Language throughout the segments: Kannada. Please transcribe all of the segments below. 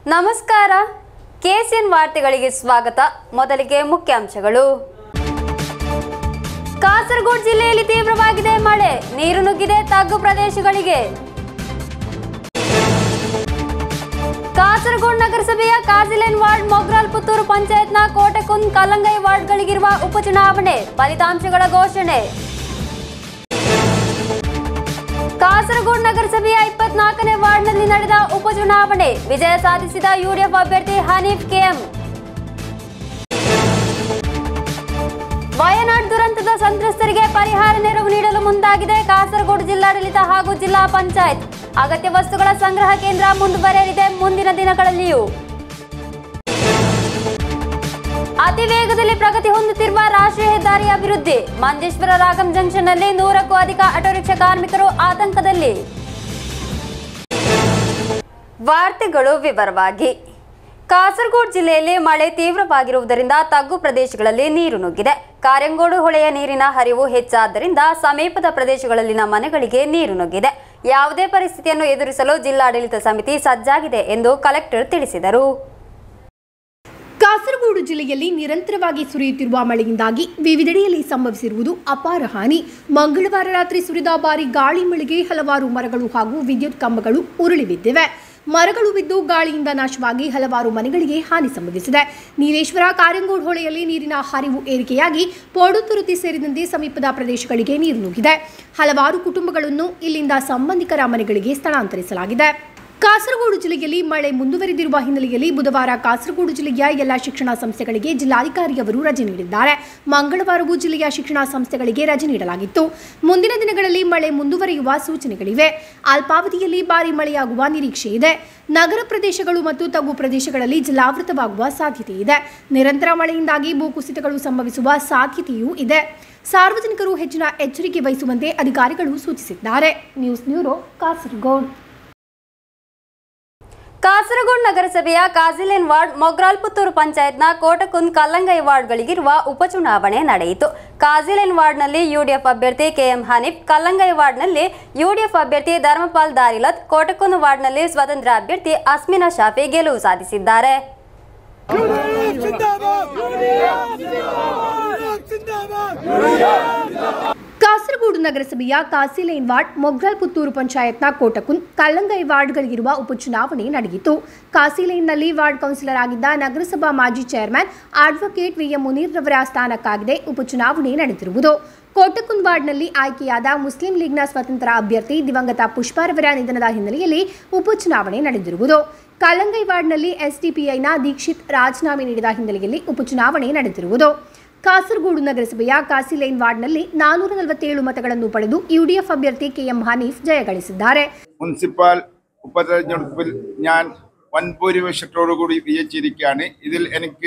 ನಮಸ್ಕಾರ ಕೆಸಿಎನ್ ವಾರ್ತೆಗಳಿಗೆ ಸ್ವಾಗತ ಮೊದಲಿಗೆ ಮುಖ್ಯಾಂಶಗಳು ಕಾಸರಗೋಡು ಜಿಲ್ಲೆಯಲ್ಲಿ ತೀವ್ರವಾಗಿದೆ ಮಳೆ ನೀರು ನುಗ್ಗಿದೆ ತಗ್ಗು ಪ್ರದೇಶಗಳಿಗೆ ಕಾಸರಗೋಡು ನಗರಸಭೆಯ ಕಾಜಿಲೇನ್ ವಾರ್ಡ್ ಮೊಗ್ರಾಲ್ ಪುತ್ತೂರು ಪಂಚಾಯತ್ನ ಕೋಟೆಕುಂದ್ ಕಲ್ಲಂಗೈ ವಾರ್ಡ್ಗಳಿಗಿರುವ ಉಪಚುನಾವಣೆ ಫಲಿತಾಂಶಗಳ ಘೋಷಣೆ ಕಾಸರಗೋಡು ನಗರಸಭೆಯ ಇಪ್ಪತ್ನಾಲ್ಕನೇ ವಾರ್ಡ್ನಲ್ಲಿ ನಡೆದ ಉಪಚುನಾವಣೆ ವಿಜಯ ಸಾಧಿಸಿದ ಯುಡಿಎಫ್ ಅಭ್ಯರ್ಥಿ ಹನೀಫ್ ಕೆಎಂ ವಯನಾಡ್ ದುರಂತದ ಸಂತ್ರಸ್ತರಿಗೆ ಪರಿಹಾರ ನೆರವು ನೀಡಲು ಮುಂದಾಗಿದೆ ಕಾಸರಗೋಡು ಜಿಲ್ಲಾಡಳಿತ ಹಾಗೂ ಜಿಲ್ಲಾ ಪಂಚಾಯತ್ ಅಗತ್ಯ ವಸ್ತುಗಳ ಸಂಗ್ರಹ ಕೇಂದ್ರ ಮುಂದುವರೆಯಲಿದೆ ಮುಂದಿನ ದಿನಗಳಲ್ಲಿಯೂ ಅತಿ ವೇಗದಲ್ಲಿ ಪ್ರಗತಿ ಹೊಂದುತ್ತಿರುವ ರಾಷ್ಟ್ರೀಯ ಹೆದ್ದಾರಿ ಅಭಿವೃದ್ಧಿ ಮಂಜೇಶ್ವರ ರಾಗಂ ಜಂಕ್ಷನ್ನಲ್ಲಿ ನೂರಕ್ಕೂ ಅಧಿಕ ಆಟೋ ರಿಕ್ಷಾ ಕಾರ್ಮಿಕರು ಆತಂಕದಲ್ಲಿ ವಾರ್ತೆಗಳು ವಿವರವಾಗಿ ಕಾಸರಗೋಡು ಜಿಲ್ಲೆಯಲ್ಲಿ ಮಳೆ ತೀವ್ರವಾಗಿರುವುದರಿಂದ ತಗ್ಗು ಪ್ರದೇಶಗಳಲ್ಲಿ ನೀರು ನುಗ್ಗಿದೆ ಕಾರ್ಯಂಗೋಡು ಹೊಳೆಯ ನೀರಿನ ಹರಿವು ಹೆಚ್ಚಾದ್ದರಿಂದ ಸಮೀಪದ ಪ್ರದೇಶಗಳಲ್ಲಿನ ಮನೆಗಳಿಗೆ ನೀರು ನುಗ್ಗಿದೆ ಯಾವುದೇ ಪರಿಸ್ಥಿತಿಯನ್ನು ಎದುರಿಸಲು ಜಿಲ್ಲಾಡಳಿತ ಸಮಿತಿ ಸಜ್ಜಾಗಿದೆ ಎಂದು ಕಲೆಕ್ಟರ್ ತಿಳಿಸಿದರು ಕಾಸರಗೋಡು ಜಿಲ್ಲೆಯಲ್ಲಿ ನಿರಂತರವಾಗಿ ಸುರಿಯುತ್ತಿರುವ ಮಳೆಯಿಂದಾಗಿ ವಿವಿಧೆಡೆಯಲ್ಲಿ ಸಂಭವಿಸಿರುವುದು ಅಪಾರ ಹಾನಿ ಮಂಗಳವಾರ ರಾತ್ರಿ ಸುರಿದ ಭಾರಿ ಗಾಳಿ ಮಳೆಗೆ ಹಲವಾರು ಮರಗಳು ಹಾಗೂ ವಿದ್ಯುತ್ ಕಂಬಗಳು ಉರುಳಿ ಬಿದ್ದಿವೆ ಮರಗಳು ಬಿದ್ದು ಗಾಳಿಯಿಂದ ನಾಶವಾಗಿ ಹಲವಾರು ಮನೆಗಳಿಗೆ ಹಾನಿ ಸಂಭವಿಸಿದೆ ನೀಲೇಶ್ವರ ಕಾರ್ಯಂಗೋಡ್ ಹೊಳೆಯಲ್ಲಿ ನೀರಿನ ಹರಿವು ಏರಿಕೆಯಾಗಿ ಪೋಡುತುರುತಿ ಸೇರಿದಂತೆ ಸಮೀಪದ ಪ್ರದೇಶಗಳಿಗೆ ನೀರು ನುಗ್ಗಿದೆ ಹಲವಾರು ಕುಟುಂಬಗಳನ್ನು ಇಲ್ಲಿಂದ ಸಂಬಂಧಿಕರ ಮನೆಗಳಿಗೆ ಸ್ಥಳಾಂತರಿಸಲಾಗಿದೆ ಕಾಸರಗೋಡು ಜಿಲ್ಲೆಯಲ್ಲಿ ಮಳೆ ಮುಂದುವರೆದಿರುವ ಹಿನ್ನೆಲೆಯಲ್ಲಿ ಬುಧವಾರ ಕಾಸರಗೋಡು ಜಿಲ್ಲೆಯ ಎಲ್ಲ ಶಿಕ್ಷಣ ಸಂಸ್ಥೆಗಳಿಗೆ ಜಿಲ್ಲಾಧಿಕಾರಿಯವರು ರಜೆ ನೀಡಿದ್ದಾರೆ ಮಂಗಳವಾರವೂ ಜಿಲ್ಲೆಯ ಶಿಕ್ಷಣ ಸಂಸ್ಥೆಗಳಿಗೆ ರಜೆ ನೀಡಲಾಗಿತ್ತು ಮುಂದಿನ ದಿನಗಳಲ್ಲಿ ಮಳೆ ಮುಂದುವರಿಯುವ ಸೂಚನೆಗಳಿವೆ ಅಲ್ಪಾವಧಿಯಲ್ಲಿ ಭಾರಿ ಮಳೆಯಾಗುವ ನಿರೀಕ್ಷೆ ಇದೆ ನಗರ ಪ್ರದೇಶಗಳು ಮತ್ತು ತಗ್ಗು ಪ್ರದೇಶಗಳಲ್ಲಿ ಜಲಾವೃತವಾಗುವ ಸಾಧ್ಯತೆ ಇದೆ ನಿರಂತರ ಮಳೆಯಿಂದಾಗಿ ಭೂಕುಸಿತಗಳು ಸಂಭವಿಸುವ ಸಾಧ್ಯತೆಯೂ ಇದೆ ಸಾರ್ವಜನಿಕರು ಹೆಚ್ಚಿನ ಎಚ್ಚರಿಕೆ ವಹಿಸುವಂತೆ ಅಧಿಕಾರಿಗಳು ಸೂಚಿಸಿದ್ದಾರೆ ನ್ಯೂಸ್ ಬ್ಯೂರೋ ಕಾಸರಗೋಡು ಕಾಸರಗೋಡು ನಗರಸಭೆಯ ಕಾಜಿಲೇನ್ ವಾರ್ಡ್ ಮೊಗ್ರಾಲ್ ಪುತ್ತೂರು ಪಂಚಾಯತ್ನ ಕೋಟಕುಂದ್ ಕಲ್ಲಂಗೈ ವಾರ್ಡ್ಗಳಿಗಿರುವ ಉಪಚುನಾವಣೆ ನಡೆಯಿತು ಕಾಜಿಲೇನ್ ವಾರ್ಡ್ನಲ್ಲಿ ಯುಡಿಎಫ್ ಅಭ್ಯರ್ಥಿ ಕೆಎಂ ಹನೀಫ್ ಕಲ್ಲಂಗೈ ವಾರ್ಡ್ನಲ್ಲಿ ಯುಡಿಎಫ್ ಅಭ್ಯರ್ಥಿ ಧರ್ಮಪಾಲ್ ದಾರಿಲತ್ ಕೋಟಕುಂದ್ ವಾರ್ಡ್ನಲ್ಲಿ ಸ್ವತಂತ್ರ ಅಭ್ಯರ್ಥಿ ಅಸ್ಮಿನಾ ಶಾಫಿ ಗೆಲುವು ಸಾಧಿಸಿದ್ದಾರೆ ಕಾಸರಗೋಡು ನಗರಸಭೆಯ ಕಾಸಿಲೈನ್ ವಾರ್ಡ್ ಮೊಗ್ರಾಲ್ ಪುತ್ತೂರು ಪಂಚಾಯತ್ನ ಕೋಟಕುನ್ ಕಲ್ಲಂಗೈ ವಾರ್ಡ್ಗಳಿಗಿರುವ ಉಪಚುನಾವಣೆ ನಡೆಯಿತು ಕಾಸಿಲೈನ್ನಲ್ಲಿ ವಾರ್ಡ್ ಕೌನ್ಸಿಲರ್ ಆಗಿದ್ದ ನಗರಸಭಾ ಮಾಜಿ ಚೇರ್ಮನ್ ಅಡ್ವೊಕೇಟ್ ವಿಎಂ ಮುನೀರ್ ರವರ ಸ್ಥಾನಕ್ಕಾಗಿದೆ ಉಪಚುನಾವಣೆ ನಡೆದಿರುವುದು ಕೋಟಕುನ್ ವಾರ್ಡ್ನಲ್ಲಿ ಆಯ್ಕೆಯಾದ ಮುಸ್ಲಿಂ ಲೀಗ್ನ ಸ್ವತಂತ್ರ ಅಭ್ಯರ್ಥಿ ದಿವಂಗತ ಪುಷ್ಪಾರವರ ನಿಧನದ ಹಿನ್ನೆಲೆಯಲ್ಲಿ ಉಪಚುನಾವಣೆ ನಡೆದಿರುವುದು ಕಲ್ಲಂಗೈ ವಾರ್ಡ್ನಲ್ಲಿ ಎಸ್ಡಿಪಿಐನ ದೀಕ್ಷಿತ್ ರಾಜೀನಾಮೆ ನೀಡಿದ ಹಿನ್ನೆಲೆಯಲ್ಲಿ ಉಪಚುನಾವಣೆ ನಡೆದಿರುವುದು ಕಾಸರಗೋಡು ನಗರಸಭೆಯ ಕಾಸಿಲೈನ್ ವಾರ್ಡ್ನಲ್ಲಿ ನಾನೂರ ನಲವತ್ತೇಳು മതಗಳನ್ನು പಡೆದು യുഡിഎഫ് അഭ്യർത്ഥി കെ എം ഹനീഫ് ജയಗಳಿಸಿದ್ದಾರೆ മുനിസിപ്പൽ ഉപതെരഞ്ഞെടുപ്പിൽ ഞാൻ വൻ ഭൂരിപക്ഷത്തോടുകൂടി വിജയിച്ചിരിക്കുകയാണ് ഇതിൽ എനിക്ക്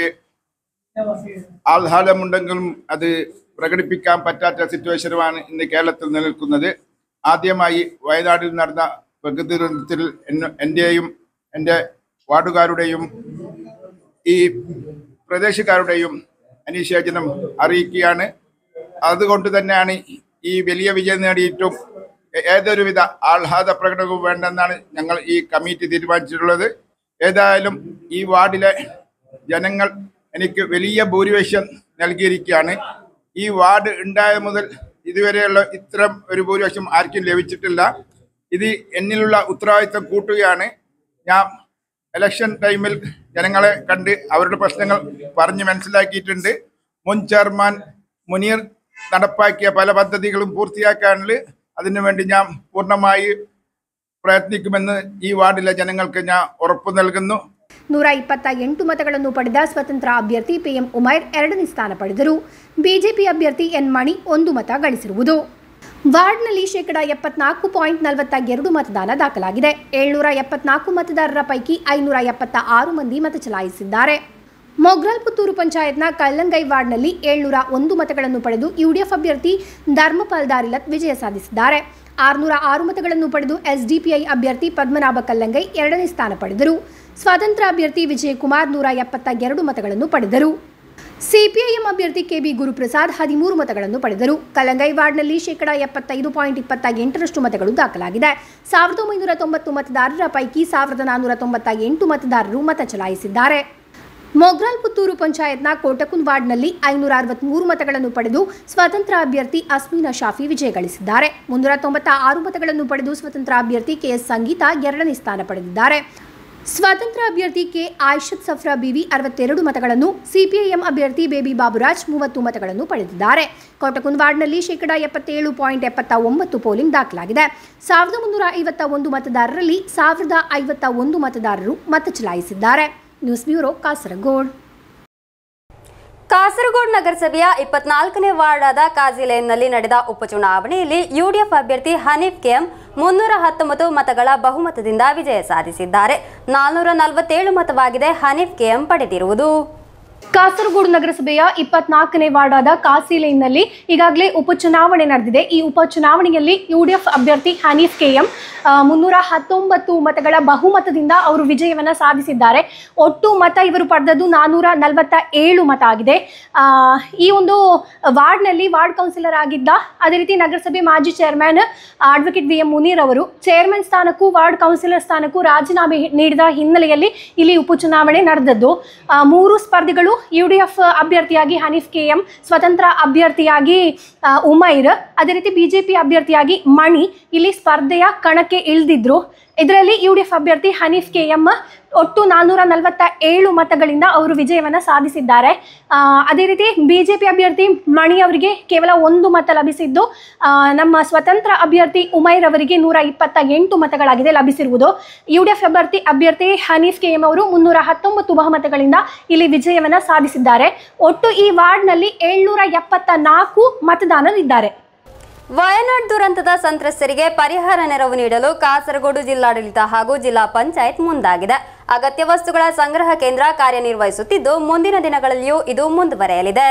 ആഹ്ലാദമുണ്ടെങ്കിലും അത് പ്രകടിപ്പിക്കാൻ പറ്റാത്ത സിറ്റുവേഷനുമാണ് ഇന്ന് കേരളത്തിൽ നിലനിൽക്കുന്നത് ആദ്യമായി വയനാട്ടിൽ നടന്ന പ്രകൃതി ദുരന്തത്തിൽ എന്നെ- എൻ്റെയും എൻ്റെ വാർഡുകാരുടെയും ഈ പ്രദേശക്കാരുടെയും അനുശോചനം അറിയിക്കുകയാണ് അതുകൊണ്ട് തന്നെയാണ് ഈ വലിയ വിജയം നേടിയിട്ടും ഏ- ഏതൊരുവിധ ആഹ്ലാദ പ്രകടനവും വേണ്ടെന്നാണ് ഞങ്ങൾ ഈ കമ്മിറ്റി തീരുമാനിച്ചിട്ടുള്ളത് ഏതായാലും ഈ വാർഡിലെ ജനങ്ങൾ എനിക്ക് വലിയ ഭൂരിപക്ഷം നൽകിയിരിക്കുകയാണ് ഈ വാർഡ് ഉണ്ടായ മുതൽ ഇതുവരെയുള്ള ഇത്തരം ഒരു ഭൂരിപക്ഷം ആർക്കും ലഭിച്ചിട്ടില്ല ഇത് എന്നിലുള്ള ഉത്തരവാദിത്തം കൂട്ടുകയാണ് ഞാൻ ഇലക്ഷൻ ടൈമിൽ ജനങ്ങളെ കണ്ട് അവരുടെ പ്രശ്നങ്ങൾ പറഞ്ഞ് മനസ്സിലാക്കിയിട്ടുണ്ട് മുൻ ചെയർമാൻ മുനീർ നടപ്പാക്കിയ പല പദ്ധതികളും പൂർത്തിയാക്കാനുള്ള അതിനുവേണ്ടി ഞാൻ പൂർണ്ണമായി പ്രയത്നിക്കുമെന്ന് ഈ വാർഡിലെ ജനങ്ങൾക്ക് ഞാൻ ഉറപ്പു നൽകുന്നു ನೂರ ಇಪ್ಪತ್ತ ಎಂಟು ಮತಗಳನ್ನು ಪಡೆದ ಸ್ವತಂತ್ರ ಅಭ್ಯರ್ಥಿ ಪಿಎಂ ಉಮೈರ್ ಎರಡನೇ ಸ್ಥಾನ ಪಡೆದರು ಬಿಜೆಪಿ ಅಭ್ಯರ್ಥಿ ಎನ್ ಮಣಿ ಒಂದು ಮತ ಗಳಿಸಿರುವುದು ವಾರ್ಡ್ನಲ್ಲಿ ಶೇಕಡಾ ಎಪ್ಪತ್ನಾಲ್ಕು ಪಾಯಿಂಟ್ ನಲವತ್ತ ಎರಡು ಮತದಾನ ದಾಖಲಾಗಿದೆ ಏಳ್ನೂರ ಎಪ್ಪತ್ನಾಲ್ಕು ಮತದಾರರ ಪೈಕಿ ಐನೂರ ಎಪ್ಪತ್ತ ಆರು ಮಂದಿ ಮತ ಚಲಾಯಿಸಿದ್ದಾರೆ ಮೊಗ್ರಾಲ್ ಪುತ್ತೂರು ಪಂಚಾಯತ್ನ ಕಲ್ಲಂಗೈ ವಾರ್ಡ್ನಲ್ಲಿ ಏಳ್ನೂರ ಒಂದು ಮತಗಳನ್ನು ಪಡೆದು ಯುಡಿಎಫ್ ಅಭ್ಯರ್ಥಿ ಧರ್ಮಪಾಲ್ ದಾರಿಲತ್ ವಿಜಯ ಸಾಧಿಸಿದ್ದಾರೆ ಆರುನೂರ ಆರು ಮತಗಳನ್ನು ಪಡೆದು ಎಸ್ಡಿಪಿಐ ಅಭ್ಯರ್ಥಿ ಪದ್ಮನಾಭ ಕಲ್ಲಂಗೈ ಎರಡನೇ ಸ್ಥಾನ ಪಡೆದರು ಸ್ವತಂತ್ರ ಅಭ್ಯರ್ಥಿ ವಿಜಯಕುಮಾರ್ ನೂರ ಎಪ್ಪತ್ತ ಎರಡು ಮತಗಳನ್ನು ಪಡೆದರು ಸಿಪಿಐಎಂ ಅಭ್ಯರ್ಥಿ ಕೆಬಿ ಗುರುಪ್ರಸಾದ್ ಹದಿಮೂರು ಮತಗಳನ್ನು ಪಡೆದರು ಕಲಂಗೈ ವಾರ್ಡ್ನಲ್ಲಿ ಶೇಕಡಾ ಎಪ್ಪತ್ತೈದು ಪಾಯಿಂಟ್ ಇಪ್ಪತ್ತ ಎಂಟರಷ್ಟು ಮತಗಳು ದಾಖಲಾಗಿದೆ ಸಾವಿರದ ಒಂಬೈನೂರ ತೊಂಬತ್ತು ಮತದಾರರ ಪೈಕಿ ಸಾವಿರದ ನಾನ್ನೂರ ತೊಂಬತ್ತ ಎಂಟು ಮತದಾರರು ಮತ ಚಲಾಯಿಸಿದ್ದಾರೆ ಮೊಗ್ರಾಲ್ ಪುತ್ತೂರು ಪಂಚಾಯತ್ನ ಕೋಟಕುನ್ ವಾರ್ಡ್ನಲ್ಲಿ ಐನೂರ ಅರವತ್ಮೂರು ಮತಗಳನ್ನು ಪಡೆದು ಸ್ವತಂತ್ರ ಅಭ್ಯರ್ಥಿ ಅಸ್ಮೀನಾ ಶಾಫಿ ವಿಜಯ ಗಳಿಸಿದ್ದಾರೆ ಮುನ್ನೂರ ತೊಂಬತ್ತ ಆರು ಮತಗಳನ್ನು ಪಡೆದು ಸ್ವತಂತ್ರ ಅಭ್ಯರ್ಥಿ ಕೆಎಸ್ ಸಂಗೀತ ಎರಡನೇ ಸ್ಥಾನ ಪಡೆದಿದ್ದಾರೆ ಸ್ವತಂತ್ರ ಅಭ್ಯರ್ಥಿ ಕೆ ಆಯಿಷತ್ ಸಫ್ರಾ ಬಿವಿ ಅರವತ್ತೆರಡು ಮತಗಳನ್ನು ಸಿಪಿಐಎಂ ಅಭ್ಯರ್ಥಿ ಬೇಬಿ ಬಾಬುರಾಜ್ ಮೂವತ್ತು ಮತಗಳನ್ನು ಪಡೆದಿದ್ದಾರೆ ಕೋಟಕುನ್ ವಾರ್ಡ್ನಲ್ಲಿ ಶೇಕಡಾ ಎಪ್ಪತ್ತೇಳು ಪಾಯಿಂಟ್ ಎಪ್ಪತ್ತ ಒಂಬತ್ತು ಪೋಲಿಂಗ್ ದಾಖಲಾಗಿದೆ ಸಾವಿರದ ಮುನ್ನೂರ ಐವತ್ತ ಒಂದು ಮತದಾರರಲ್ಲಿ ಸಾವಿರದ ಐವತ್ತ ಒಂದು ಮತದಾರರು ಮತ ಚಲಾಯಿಸಿದ್ದಾರೆ ನ್ಯೂಸ್ ಬ್ಯೂರೋ ಕಾಸರಗೋಡ್ ಕಾಸರಗೋಡು ನಗರಸಭೆಯ ಇಪ್ಪತ್ನಾಲ್ಕನೇ ವಾರ್ಡ್ ಆದ ಕಾಜಿಲೇನ್ನಲ್ಲಿ ನಡೆದ ಉಪಚುನಾವಣೆಯಲ್ಲಿ ಯುಡಿಎಫ್ ಅಭ್ಯರ್ಥಿ ಹನೀಫ್ ಕೆಎಂ ಮುನ್ನೂರ ಹತ್ತೊಂಬತ್ತು ಮತಗಳ ಬಹುಮತದಿಂದ ವಿಜಯ ಸಾಧಿಸಿದ್ದಾರೆ ನಾಲ್ನೂರ ನಲವತ್ತೇಳು ಮತವಾಗಿದೆ ಹನೀಫ್ ಕೆಎಂ ಪಡೆದಿರುವುದು ಕಾಸರಗೋಡು ನಗರಸಭೆಯ ಇಪ್ಪತ್ನಾಲ್ಕನೇ ವಾರ್ಡ್ ಆದ ಕಾಸಿಲೇನ್ನಲ್ಲಿ ಈಗಾಗಲೇ ಉಪಚುನಾವಣೆ ನಡೆದಿದೆ ಈ ಉಪಚುನಾವಣೆಯಲ್ಲಿ ಯುಡಿಎಫ್ ಅಭ್ಯರ್ಥಿ ಹನೀಫ್ ಕೆಎಂ ಆ, ಮುನ್ನೂರ ಹತ್ತೊಂಬತ್ತು ಮತಗಳ ಬಹುಮತದಿಂದ ಅವರು ವಿಜಯವನ್ನು ಸಾಧಿಸಿದ್ದಾರೆ ಒಟ್ಟು ಮತ ಇವರು ಪಡೆದದ್ದು ನಾನ್ನೂರ ನಲವತ್ತ ಏಳು ಮತ ಆಗಿದೆ ಆ, ಈ ಒಂದು ವಾರ್ಡ್ನಲ್ಲಿ ವಾರ್ಡ್ ಕೌನ್ಸಿಲರ್ ಆಗಿದ್ದ ಅದೇ ರೀತಿ ನಗರಸಭೆ ಮಾಜಿ chairman advocate V M Muneer ಅವರು ಚೇರ್ಮನ್ ಸ್ಥಾನಕ್ಕೂ ವಾರ್ಡ್ ಕೌನ್ಸಿಲರ್ ಸ್ಥಾನಕ್ಕೂ ರಾಜೀನಾಮೆ ನೀಡಿದ ಹಿನ್ನೆಲೆಯಲ್ಲಿ ಇಲ್ಲಿ ಉಪಚುನಾವಣೆ ನಡೆದದ್ದು ಆ, ಮೂರು ಸ್ಪರ್ಧಿಗಳು ಯು ಡಿ ಎಫ್ ಅಭ್ಯರ್ಥಿಯಾಗಿ ಹನೀಫ್ ಕೆ ಎಂ ಸ್ವತಂತ್ರ ಅಭ್ಯರ್ಥಿಯಾಗಿ ಆ, ಉಮೈರ್ ಅದೇ ರೀತಿ ಬಿಜೆಪಿ ಅಭ್ಯರ್ಥಿಯಾಗಿ ಮಣಿ ಇಲ್ಲಿ ಸ್ಪರ್ಧೆಯ ಕಣಕ್ಕೆ ಇಳಿದಿದ್ರು ಇದರಲ್ಲಿ ಯು ಡಿ ಎಫ್ ಅಭ್ಯರ್ಥಿ ಹನೀಫ್ ಕೆ ಎಂ ಒಟ್ಟು ನಾನ್ನೂರ ನಲವತ್ತ ಏಳು ಮತಗಳಿಂದ ಅವರು ವಿಜಯವನ್ನು ಸಾಧಿಸಿದ್ದಾರೆ ಆ, ಅದೇ ರೀತಿ ಬಿಜೆಪಿ ಅಭ್ಯರ್ಥಿ ಮಣಿ ಅವರಿಗೆ ಕೇವಲ ಒಂದು ಮತ ಲಭಿಸಿದ್ದು ಆ, ನಮ್ಮ ಸ್ವತಂತ್ರ ಅಭ್ಯರ್ಥಿ ಉಮೈರ್ ಅವರಿಗೆ ನೂರ ಇಪ್ಪತ್ತ ಎಂಟು ಮತಗಳಾಗಿದೆ ಲಭಿಸಿರುವುದು ಯು ಡಿ ಎಫ್ ಅಭ್ಯರ್ಥಿ ಅಭ್ಯರ್ಥಿ ಹನೀಫ್ ಕೆ ಎಂ ಅವರು ಮುನ್ನೂರ ಹತ್ತೊಂಬತ್ತು ಬಹುಮತಗಳಿಂದ ಇಲ್ಲಿ ವಿಜಯವನ್ನ ಸಾಧಿಸಿದ್ದಾರೆ ಒಟ್ಟು ಈ ವಾರ್ಡ್ನಲ್ಲಿ ಏಳ್ನೂರ ಎಪ್ಪತ್ತ ನಾಲ್ಕು ಮತದಾನರಿದ್ದಾರೆ ವಯನಾಡ್ ದುರಂತದ ಸಂತ್ರಸ್ತರಿಗೆ ಪರಿಹಾರ ನೆರವು ನೀಡಲು ಕಾಸರಗೋಡು ಜಿಲ್ಲಾಡಳಿತ ಹಾಗೂ ಜಿಲ್ಲಾ ಪಂಚಾಯತ್ ಮುಂದಾಗಿದೆ ಅಗತ್ಯ ವಸ್ತುಗಳ ಸಂಗ್ರಹ ಕೇಂದ್ರ ಕಾರ್ಯನಿರ್ವಹಿಸುತ್ತಿದ್ದು ಮುಂದಿನ ದಿನಗಳಲ್ಲಿಯೂ ಇದು ಮುಂದುವರೆಯಲಿದೆ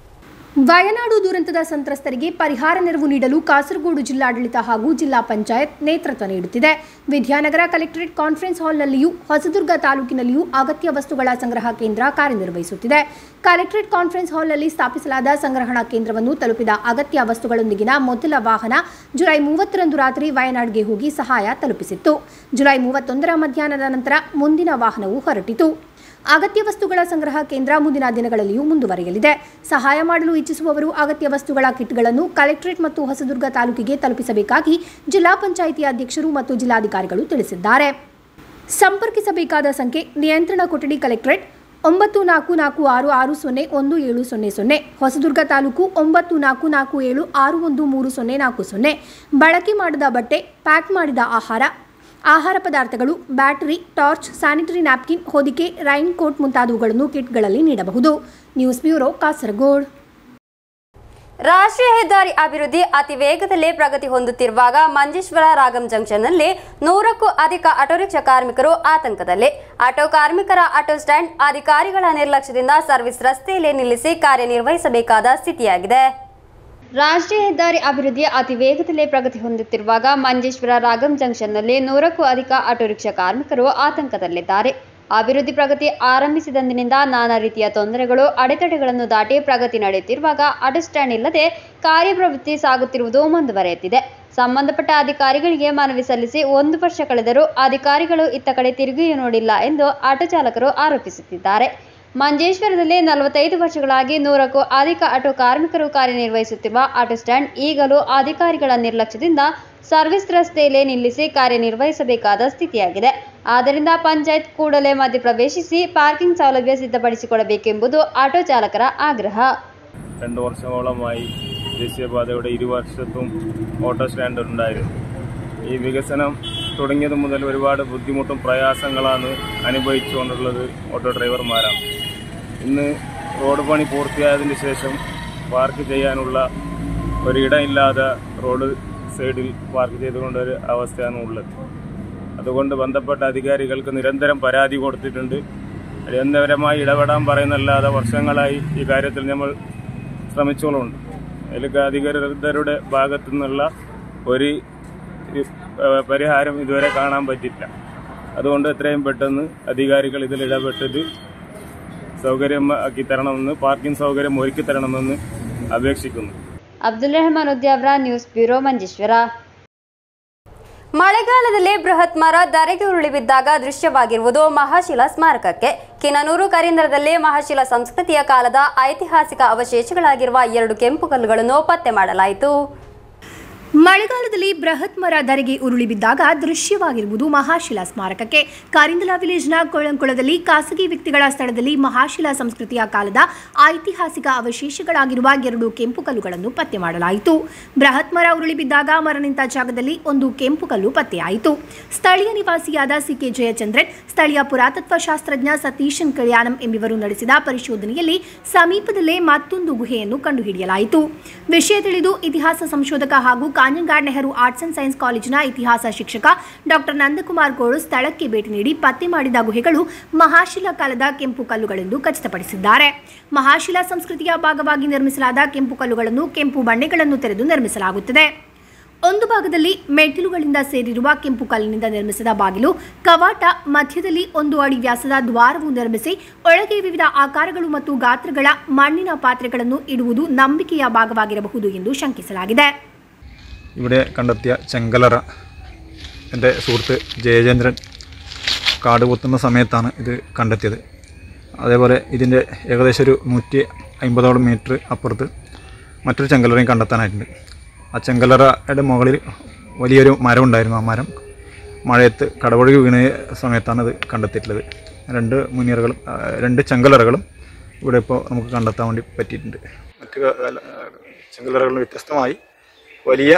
ವಯನಾಡು ದುರಂತದ ಸಂತ್ರಸ್ತರಿಗೆ ಪರಿಹಾರ ನೆರವು ನೀಡಲು ಕಾಸರಗೋಡು ಜಿಲ್ಲಾಡಳಿತ ಹಾಗೂ ಜಿಲ್ಲಾ ಪಂಚಾಯತ್ ನೇತೃತ್ವ ನೀಡುತ್ತಿದೆ ವಿದ್ಯಾನಗರ ಕಲೆಕ್ಟರೇಟ್ ಕಾನ್ಫರೆನ್ಸ್ ಹಾಲ್ನಲ್ಲಿಯೂ ಹೊಸದುರ್ಗ ತಾಲೂಕಿನಲ್ಲಿಯೂ ಅಗತ್ಯ ವಸ್ತುಗಳ ಸಂಗ್ರಹ ಕೇಂದ್ರ ಕಾರ್ಯನಿರ್ವಹಿಸುತ್ತಿದೆ ಕಲೆಕ್ಟರೇಟ್ ಕಾನ್ಫರೆನ್ಸ್ ಹಾಲ್ನಲ್ಲಿ ಸ್ಥಾಪಿಸಲಾದ ಸಂಗ್ರಹಣಾ ಕೇಂದ್ರವನ್ನು ತಲುಪಿದ ಅಗತ್ಯ ವಸ್ತುಗಳೊಂದಿಗಿನ ಮೊದಲ ವಾಹನ ಜುಲೈ ಮೂವತ್ತರಂದು ರಾತ್ರಿ ವಯನಾಡ್ಗೆ ಹೋಗಿ ಸಹಾಯ ತಲುಪಿಸಿತ್ತು ಜುಲೈ ಮೂವತ್ತೊಂದರ ಮಧ್ಯಾಹ್ನದ ನಂತರ ಮುಂದಿನ ವಾಹನವು ಹೊರಟಿತು ಅಗತ್ಯ ವಸ್ತುಗಳ ಸಂಗ್ರಹ ಕೇಂದ್ರ ಮುಂದಿನ ದಿನಗಳಲ್ಲಿಯೂ ಮುಂದುವರಿಯಲಿದೆ ಸಹಾಯ ಮಾಡಲು ಇಚ್ಛಿಸುವವರು ಅಗತ್ಯ ವಸ್ತುಗಳ ಕಿಟ್ಗಳನ್ನು ಕಲೆಕ್ಟರೇಟ್ ಮತ್ತು ಹೊಸದುರ್ಗ ತಾಲೂಕಿಗೆ ತಲುಪಿಸಬೇಕಾಗಿ ಜಿಲ್ಲಾ ಪಂಚಾಯಿತಿ ಅಧ್ಯಕ್ಷರು ಮತ್ತು ಜಿಲ್ಲಾಧಿಕಾರಿಗಳು ತಿಳಿಸಿದ್ದಾರೆ ಸಂಪರ್ಕಿಸಬೇಕಾದ ಸಂಖ್ಯೆ ನಿಯಂತ್ರಣ ಕೊಠಡಿ ಕಲೆಕ್ಟರೇಟ್ ಒಂಬತ್ತು ನಾಲ್ಕು ನಾಲ್ಕು ಆರು ಆರು ಸೊನ್ನೆ ಒಂದು ಏಳು ಸೊನ್ನೆ ಸೊನ್ನೆ ಹೊಸದುರ್ಗ ತಾಲೂಕು ಒಂಬತ್ತು ನಾಲ್ಕು ನಾಲ್ಕು ಏಳು ಆರು ಒಂದು ಮೂರು ಸೊನ್ನೆ ನಾಲ್ಕು ಸೊನ್ನೆ ಬಳಕೆ ಮಾಡಿದ ಬಟ್ಟೆ ಪ್ಯಾಕ್ ಮಾಡಿದ ಆಹಾರ ಆಹಾರ ಪದಾರ್ಥಗಳು ಬ್ಯಾಟರಿ ಟಾರ್ಚ್ ಸ್ಯಾನಿಟರಿ ನ್ಯಾಪ್ಕಿನ್ ಹೊದಿಕೆ ರೈನ್ ಕೋಟ್ ಮುಂತಾದವುಗಳನ್ನು ಕಿಟ್ಗಳಲ್ಲಿ ನೀಡಬಹುದು ನ್ಯೂಸ್ ಬ್ಯೂರೋ ಕಾಸರಗೋಡ್ ರಾಷ್ಟ್ರೀಯ ಹೆದ್ದಾರಿ ಅಭಿವೃದ್ಧಿ ಅತಿ ವೇಗದಲ್ಲೇ ಪ್ರಗತಿ ಹೊಂದುತ್ತಿರುವಾಗ ಮಂಜೇಶ್ವರ ರಾಗಂ ಜಂಕ್ಷನ್ನಲ್ಲಿ ನೂರಕ್ಕೂ ಅಧಿಕ ಆಟೋ ರಿಕ್ಷಾ ಕಾರ್ಮಿಕರು ಆತಂಕದಲ್ಲಿ ಆಟೋ ಕಾರ್ಮಿಕರ ಆಟೋ ಸ್ಟ್ಯಾಂಡ್ ಅಧಿಕಾರಿಗಳ ನಿರ್ಲಕ್ಷ್ಯದಿಂದ ಸರ್ವಿಸ್ ರಸ್ತೆಯಲ್ಲೇ ನಿಲ್ಲಿಸಿ ಕಾರ್ಯನಿರ್ವಹಿಸಬೇಕಾದ ಸ್ಥಿತಿಯಾಗಿದೆ ರಾಷ್ಟ್ರೀಯ ಹೆದ್ದಾರಿ ಅಭಿವೃದ್ಧಿ ಅತಿ ವೇಗದಲ್ಲೇ ಪ್ರಗತಿ ಹೊಂದುತ್ತಿರುವಾಗ ಮಂಜೇಶ್ವರ ರಾಗಂ ಜಂಕ್ಷನ್ನಲ್ಲಿ ನೂರಕ್ಕೂ ಅಧಿಕ ಆಟೋ ರಿಕ್ಷಾ ಕಾರ್ಮಿಕರು ಆತಂಕದಲ್ಲಿದ್ದಾರೆ ಅಭಿವೃದ್ಧಿ ಪ್ರಗತಿ ಆರಂಭಿಸಿದಂದಿನಿಂದ ನಾನಾ ರೀತಿಯ ತೊಂದರೆಗಳು ಅಡೆತಡೆಗಳನ್ನು ದಾಟಿ ಪ್ರಗತಿ ನಡೆಯುತ್ತಿರುವಾಗ ಆಟೋ ಸ್ಟ್ಯಾಂಡ್ ಇಲ್ಲದೆ ಕಾರ್ಯಪ್ರವೃತ್ತಿ ಸಾಗುತ್ತಿರುವುದು ಮುಂದುವರೆಯುತ್ತಿದೆ ಸಂಬಂಧಪಟ್ಟ ಅಧಿಕಾರಿಗಳಿಗೆ ಮನವಿ ಸಲ್ಲಿಸಿ ಒಂದು ವರ್ಷ ಕಳೆದರೂ ಅಧಿಕಾರಿಗಳು ಇತ್ತ ಕಡೆ ತಿರುಗಿಯೂ ನೋಡಿಲ್ಲ ಎಂದು ಆಟೋ ಚಾಲಕರು ಆರೋಪಿಸುತ್ತಿದ್ದಾರೆ ಮಂಜೇಶ್ವರದಲ್ಲಿ ನಲವತ್ತೈದು ವರ್ಷಗಳಾಗಿ ನೂರಕ್ಕೂ ಅಧಿಕ ಆಟೋ ಕಾರ್ಮಿಕರು ಕಾರ್ಯನಿರ್ವಹಿಸುತ್ತಿರುವ ಆಟೋ ಸ್ಟ್ಯಾಂಡ್ ಈಗಲೂ ಅಧಿಕಾರಿಗಳ ನಿರ್ಲಕ್ಷ್ಯದಿಂದ ಸರ್ವಿಸ್ ರಸ್ತೆಯಲ್ಲೇ ನಿಲ್ಲಿಸಿ ಕಾರ್ಯನಿರ್ವಹಿಸಬೇಕಾದ ಸ್ಥಿತಿಯಾಗಿದೆ ಆದ್ದರಿಂದ ಪಂಚಾಯತ್ ಕೂಡಲೇ ಮಧ್ಯಪ್ರವೇಶಿಸಿ ಪಾರ್ಕಿಂಗ್ ಸೌಲಭ್ಯ ಸಿದ್ಧಪಡಿಸಿಕೊಡಬೇಕೆಂಬುದು ಆಟೋ ಚಾಲಕರ ಆಗ್ರಹ രണ്ട് വർഷങ്ങളോളമായി ദേശീയപാതയുടെ ഇരുവശത്തും ഓട്ടോ സ്റ്റാൻഡ് ഉണ്ടായിരുന്നു ഈ വികസനം തുടങ്ങിയത് മുതൽ ഒരുപാട് ബുദ്ധിമുട്ടും പ്രയാസങ്ങളാണ് അനുഭവിച്ചുകൊണ്ടുള്ളത് ഓട്ടോ ഡ്രൈവർമാരാണ് ഇന്ന് റോഡ് പണി പൂർത്തിയായതിന് ശേഷം പാർക്ക് ചെയ്യാനുള്ള ഒരിടമില്ലാതെ റോഡ് സൈഡിൽ പാർക്ക് ചെയ്തുകൊണ്ടൊരു അവസ്ഥയാണ് ഉള്ളത് അതുകൊണ്ട് ബന്ധപ്പെട്ട അധികാരികൾക്ക് നിരന്തരം പരാതി കൊടുത്തിട്ടുണ്ട് നിരന്തരമായി ഇടപെടാൻ പറയുന്നല്ലാതെ വർഷങ്ങളായി ഈ കാര്യത്തിൽ നമ്മൾ ശ്രമിച്ചോളുണ്ട് അതിലൊക്കെ അധികൃതരുടെ ഭാഗത്തു നിന്നുള്ള ഒരു ഏഹ്, പരിഹാരം ഇതുവരെ കാണാൻ പറ്റില്ല അതുകൊണ്ട് എത്രയും പെട്ടെന്ന് അധികാരികൾ ഇതിൽ ഇടപെട്ടത് സൗകര്യമാക്കി തരണമെന്ന് പാർക്കിംഗ് സൗകര്യം ഒരുക്കി തരണമെന്ന് അപേക്ഷിക്കുന്നു ಅಬ್ದುಲ್ ರೆಹಮಾನ್ ಉದ್ಯಾವ್ರ ನ್ಯೂಸ್ ಬ್ಯೂರೋ ಮಂಜೇಶ್ವರ ಮಳೆಗಾಲದಲ್ಲಿ ಬೃಹತ್ ಮರ ಧರೆಗೆ ಉರುಳಿ ಬಿದ್ದಾಗ ದೃಶ್ಯವಾಗಿರುವುದು ಮಹಾಶಿಲಾ ಸ್ಮಾರಕಕ್ಕೆ ಕಿನನೂರು ಕರೀಂದ್ರದಲ್ಲಿ ಮಹಾಶಿಲಾ ಸಂಸ್ಕೃತಿಯ ಕಾಲದ ಐತಿಹಾಸಿಕ ಅವಶೇಷಗಳಾಗಿರುವ ಎರಡು ಕೆಂಪು ಕಲ್ಲುಗಳನ್ನು ಪತ್ತೆ ಮಾಡಲಾಯಿತು ಮಳೆಗಾಲದಲ್ಲಿ ಬೃಹತ್ ಮರ ಧರೆಗೆ ಉರುಳಿ ಬಿದ್ದಾಗ ದೃಶ್ಯವಾಗಿರುವುದು ಮಹಾಶಿಲಾ ಸ್ಮಾರಕಕ್ಕೆ ಕಾರಿಂದಲಾ ವಿಲೇಜ್ನ ಕೊಳಂಕೊಳದಲ್ಲಿ ಖಾಸಗಿ ವ್ಯಕ್ತಿಗಳ ಸ್ಥಳದಲ್ಲಿ ಮಹಾಶಿಲಾ ಸಂಸ್ಕೃತಿಯ ಕಾಲದ ಐತಿಹಾಸಿಕ ಅವಶೇಷಗಳಾಗಿರುವ ಎರಡು ಕೆಂಪು ಕಲ್ಲುಗಳನ್ನು ಪತ್ತೆ ಮಾಡಲಾಯಿತು ಬೃಹತ್ ಮರ ಉರುಳಿ ಬಿದ್ದಾಗ ಮರ ನಿಂತ ಜಾಗದಲ್ಲಿ ಒಂದು ಕೆಂಪು ಕಲ್ಲು ಪತ್ತೆಯಾಯಿತು ಸ್ಥಳೀಯ ನಿವಾಸಿಯಾದ ಸಿಕೆ ಜಯಚಂದ್ರನ್ ಸ್ಥಳೀಯ ಪುರಾತತ್ವ ಶಾಸ್ತ್ರಜ್ಞ ಸತೀಶನ್ ಕಲ್ಯಾಣಂ ಎಂಬಿವರು ನಡೆಸಿದ ಪರಿಶೋಧನೆಯಲ್ಲಿ ಸಮೀಪದಲ್ಲೇ ಮತ್ತೊಂದು ಗುಹೆಯನ್ನು ಕಂಡುಹಿಡಿಯಲಾಯಿತು ವಿಷಯ ತಿಳಿದು ಇತಿಹಾಸ ಸಂಶೋಧಕ ಹಾಗೂ Kanhangad Nehru arts and science ಕಾಲೇಜಿನ ಇತಿಹಾಸ ಶಿಕ್ಷಕ ಡಾಕ್ಟರ್ ನಂದಕುಮಾರ್ ಗೋಳು ಸ್ಥಳಕ್ಕೆ ಭೇಟಿ ನೀಡಿ ಪತ್ತೆ ಮಾಡಿದ ಗುಹೆಗಳು ಮಹಾಶಿಲಾ ಕಾಲದ ಕೆಂಪು ಕಲ್ಲುಗಳೆಂದು ಖಚಿತಪಡಿಸಿದ್ದಾರೆ ಮಹಾಶಿಲಾ ಸಂಸ್ಕೃತಿಯ ಭಾಗವಾಗಿ ನಿರ್ಮಿಸಲಾದ ಕೆಂಪು ಕಲ್ಲುಗಳನ್ನು ಕೆಂಪು ಬಂಡೆಗಳನ್ನು ತೆರೆದು ನಿರ್ಮಿಸಲಾಗುತ್ತದೆ ಒಂದು ಭಾಗದಲ್ಲಿ ಮೆಟ್ಟಿಲುಗಳಿಂದ ಸೇರಿರುವ ಕೆಂಪು ಕಲ್ಲಿನಿಂದ ನಿರ್ಮಿಸಿದ ಬಾಗಿಲು ಕವಾಟ ಮಧ್ಯದಲ್ಲಿ ಒಂದು ಅಡಿ ವ್ಯಾಸದ ದ್ವಾರವು ನಿರ್ಮಿಸಿ ಒಳಗೆ ವಿವಿಧ ಆಕಾರಗಳು ಮತ್ತು ಗಾತ್ರಗಳ ಮಣ್ಣಿನ ಪಾತ್ರೆಗಳನ್ನು ಇಡುವುದು ನಂಬಿಕೆಯ ಭಾಗವಾಗಿರಬಹುದು ಎಂದು ಶಂಕಿಸಲಾಗಿದೆ ഇവിടെ കണ്ടെത്തിയ ചെങ്കലറ എൻ്റെ സുഹൃത്ത് ജയചന്ദ്രൻ കാട് കുത്തുന്ന സമയത്താണ് ഇത് കണ്ടെത്തിയത് അതേപോലെ ഇതിൻ്റെ ഏകദേശം ഒരു നൂറ്റി അമ്പതോളം മീറ്റർ അപ്പുറത്ത് മറ്റൊരു ചെങ്കലറയും കണ്ടെത്താനായിട്ടുണ്ട് ആ ചെങ്കലറയുടെ മുകളിൽ വലിയൊരു മരം ഉണ്ടായിരുന്നു ആ മരം മഴയത്ത് കടപുഴകി വീണ സമയത്താണ് ഇത് കണ്ടെത്തിയിട്ടുള്ളത് രണ്ട് മുനിയറുകളും ആ, രണ്ട് ചെങ്കലറകളും ഇവിടെ ഇപ്പോൾ നമുക്ക് കണ്ടെത്താൻ വേണ്ടി പറ്റിയിട്ടുണ്ട് മറ്റ് കല- ചെങ്കലറകളിൽ വ്യത്യസ്തമായി വലിയ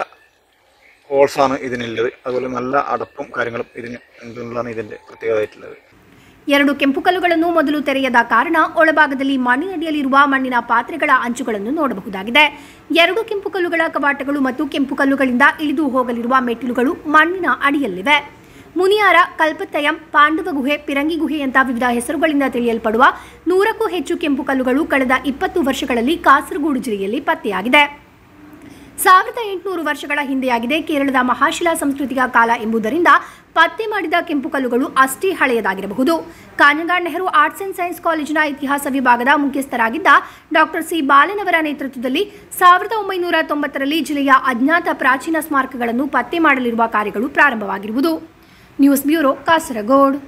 ഹോൾസാണ് ഇതിനുള്ളത് അതുപോലെ നല്ല അടപ്പും കാര്യങ്ങളും ഇതിന് എന്നുള്ളതാണ് ഇതിൻ്റെ പ്രത്യേകതയായിട്ടുള്ളത് ಎರಡು ಕೆಂಪು ಕಲ್ಲುಗಳನ್ನು ಮೊದಲು ತೆರೆಯದ ಕಾರಣ ಒಳಭಾಗದಲ್ಲಿ ಮಣ್ಣಿನಡಿಯಲ್ಲಿರುವ ಮಣ್ಣಿನ ಪಾತ್ರೆಗಳ ಅಂಚುಗಳನ್ನು ನೋಡಬಹುದಾಗಿದೆ ಎರಡು ಕೆಂಪು ಕಲ್ಲುಗಳ ಕವಾಟಗಳು ಮತ್ತು ಕೆಂಪು ಕಲ್ಲುಗಳಿಂದ ಇಳಿದು ಹೋಗಲಿರುವ ಮೆಟ್ಟಿಲುಗಳು ಮಣ್ಣಿನ ಅಡಿಯಲ್ಲಿವೆ ಮುನಿಯಾರ ಕಲ್ಪತ್ತಯಂ ಪಾಂಡವ ಗುಹೆ ಪಿರಂಗಿ ಗುಹೆಯಂತ ವಿವಿಧ ಹೆಸರುಗಳಿಂದ ತಿಳಿಯಲ್ಪಡುವ ನೂರಕ್ಕೂ ಹೆಚ್ಚು ಕೆಂಪು ಕಲ್ಲುಗಳು ಕಳೆದ ಇಪ್ಪತ್ತು ವರ್ಷಗಳಲ್ಲಿ ಕಾಸರಗೋಡು ಜಿಲ್ಲೆಯಲ್ಲಿ ಪತ್ತೆಯಾಗಿದೆ ಸಾವಿರದ ಎಂಟುನೂರು ವರ್ಷಗಳ ಹಿಂದೆಯಾಗಿದೆ ಕೇರಳದ ಮಹಾಶಿಲಾ ಸಂಸ್ಕೃತಿಯ ಕಾಲ ಎಂಬುದರಿಂದ ಪತ್ತೆ ಮಾಡಿದ ಕೆಂಪು ಕಲ್ಲುಗಳು ಅಷ್ಟೇ ಹಳೆಯದಾಗಿರಬಹುದು Kanhangad Nehru arts and science ಕಾಲೇಜಿನ ಇತಿಹಾಸ ವಿಭಾಗದ ಮುಖ್ಯಸ್ಥರಾಗಿದ್ದ ಡಾಕ್ಟರ್ ಸಿ ಬಾಲನ್ ಅವರ ನೇತೃತ್ವದಲ್ಲಿ ಸಾವಿರದ ಒಂಬೈನೂರ ತೊಂಬತ್ತರಲ್ಲಿ ಜಿಲ್ಲೆಯ ಅಜ್ಞಾತ ಪ್ರಾಚೀನ ಸ್ಮಾರಕಗಳನ್ನು ಪತ್ತೆ ಮಾಡಲಿರುವ ಕಾರ್ಯಗಳು ಪ್ರಾರಂಭವಾಗಿರುವುದು ನ್ಯೂಸ್ ಬ್ಯೂರೋ ಕಾಸರಗೋಡ್